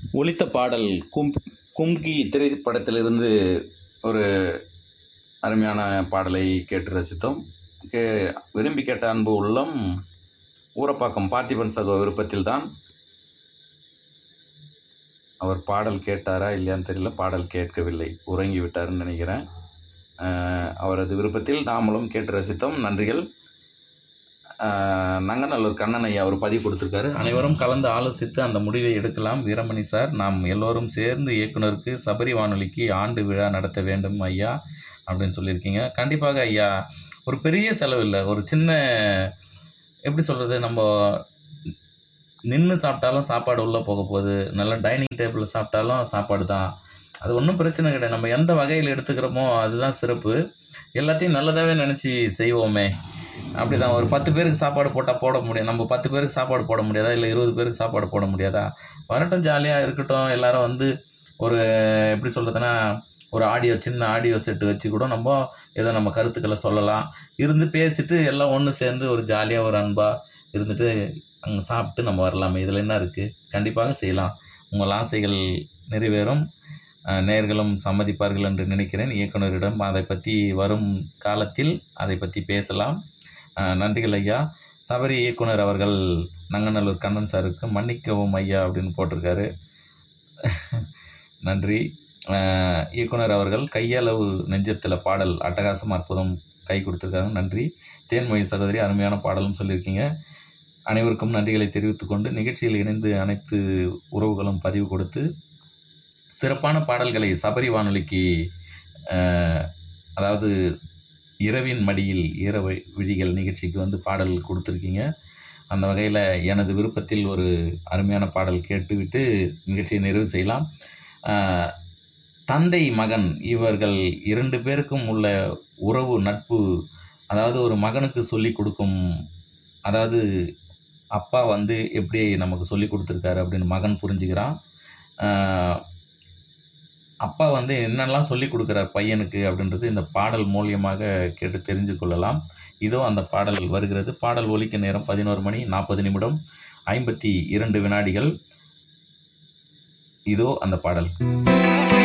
ஒலித்த பாடல் கும் கும்கி திரைப்படத்திலிருந்து ஒரு அருமையான பாடலை கேட்டு ரசித்தோம் கே விரும்பி கேட்ட அன்பு உள்ளம் ஊரப்பாக்கம் பார்த்திபன் சகோ விருப்பத்தில்தான் அவர் பாடல் கேட்டாரா இல்லையான்னு தெரியல பாடல் கேட்கவில்லை உறங்கி விட்டாருன்னு நினைக்கிறேன் அஹ், அவரது விருப்பத்தில் நாமளும் கேட்டு ரசித்தோம் நன்றிகள் அஹ், நங்கநல்லூர் கண்ணன் ஐயா அவர் பதிவு கொடுத்துருக்காரு அனைவரும் கலந்து ஆலோசித்து அந்த முடிவை எடுக்கலாம் வீரமணி சார் நாம் எல்லோரும் சேர்ந்து இயக்குனருக்கு சபரி வானொலிக்கு ஆண்டு விழா நடத்த வேண்டும் ஐயா அப்படின்னு சொல்லியிருக்கீங்க கண்டிப்பாக ஐயா ஒரு பெரிய செலவு இல்லை ஒரு சின்ன எப்படி சொல்கிறது நம்ம நின்று சாப்பிட்டாலும் சாப்பாடு உள்ளே போக போகுது நல்ல டைனிங் டேபிளில் சாப்பிட்டாலும் சாப்பாடு தான் அது ஒன்றும் பிரச்சனை கிடையாது நம்ம எந்த வகையில் எடுத்துக்கிறோமோ அதுதான் சிறப்பு எல்லாத்தையும் நல்லதாகவே நினச்சி செய்வோமே அப்படிதான் ஒரு பத்து பேருக்கு சாப்பாடு போட்டால் போட முடியும் நம்ம பத்து பேருக்கு சாப்பாடு போட முடியாதா இல்லை இருபது பேருக்கு சாப்பாடு போட முடியாதா வரட்டும் ஜாலியாக இருக்கட்டும் எல்லாரும் வந்து ஒரு எப்படி சொல்கிறதுனா ஒரு ஆடியோ சின்ன ஆடியோ செட்டு வச்சு கூட நம்ம ஏதோ நம்ம கருத்துக்களை சொல்லலாம் இருந்து பேசிட்டு எல்லாம் ஒன்று சேர்ந்து ஒரு ஜாலியாக ஒரு அன்பாக இருந்துட்டு அங்கே சாப்பிட்டு நம்ம வரலாமே இதில் என்ன இருக்குது கண்டிப்பாக செய்யலாம் உங்கள் ஆசைகள் நிறைவேறும் அஹ், நேயர்களும் சம்மதிப்பார்கள் என்று நினைக்கிறேன் இயக்குனரிடம் அதை பற்றி வரும் காலத்தில் அதை பற்றி பேசலாம் அஹ், நன்றிகள் ஐயா சபரி இயக்குனர் அவர்கள் நங்கநல்லூர் கண்ணன் சாருக்கு மன்னிக்கவும் ஐயா அப்படின்னு போட்டிருக்காரு நன்றி அஹ், இயக்குனர் அவர்கள் கையளவு நெஞ்சத்தில் பாடல் அட்டகாசம் அற்புதம் கை கொடுத்துருக்காங்க நன்றி தேன்மொழி சகோதரி அருமையான பாடலும் சொல்லியிருக்கீங்க அனைவருக்கும் நன்றிகளை தெரிவித்துக் கொண்டு நிகழ்ச்சியில் இணைந்து அனைத்து உறவுகளும் பதிவு கொடுத்து சிறப்பான பாடல்களை சபரி வானொலிக்கு அஹ், அதாவது இரவின் மடியில் ஈர வி- விழிகள் நிகழ்ச்சிக்கு வந்து பாடல் கொடுத்துருக்கீங்க அந்த வகையில் எனது விருப்பத்தில் ஒரு அருமையான பாடல் கேட்டுவிட்டு நிகழ்ச்சியை நிறைவு செய்யலாம் அஹ், தந்தை மகன் இவர்கள் இரண்டு பேருக்கும் உள்ள உறவு நட்பு அதாவது ஒரு மகனுக்கு சொல்லி கொடுக்கும் அதாவது அப்பா வந்து எப்படி நமக்கு சொல்லி கொடுத்துருக்காரு அப்படின்னு மகன் புரிஞ்சுக்கிறான் ஆஹ் அப்பா வந்து என்னெல்லாம் சொல்லி கொடுக்குறார் பையனுக்கு அப்படின்றது இந்த பாடல் மூலியமாக கேட்டு தெரிஞ்சு கொள்ளலாம் இதோ அந்த பாடல் வருகிறது பாடல் ஒலிக்க நேரம் பதினோரு மணி நாற்பது நிமிடம் ஐம்பத்தி இரண்டு வினாடிகள் இதோ அந்த பாடல்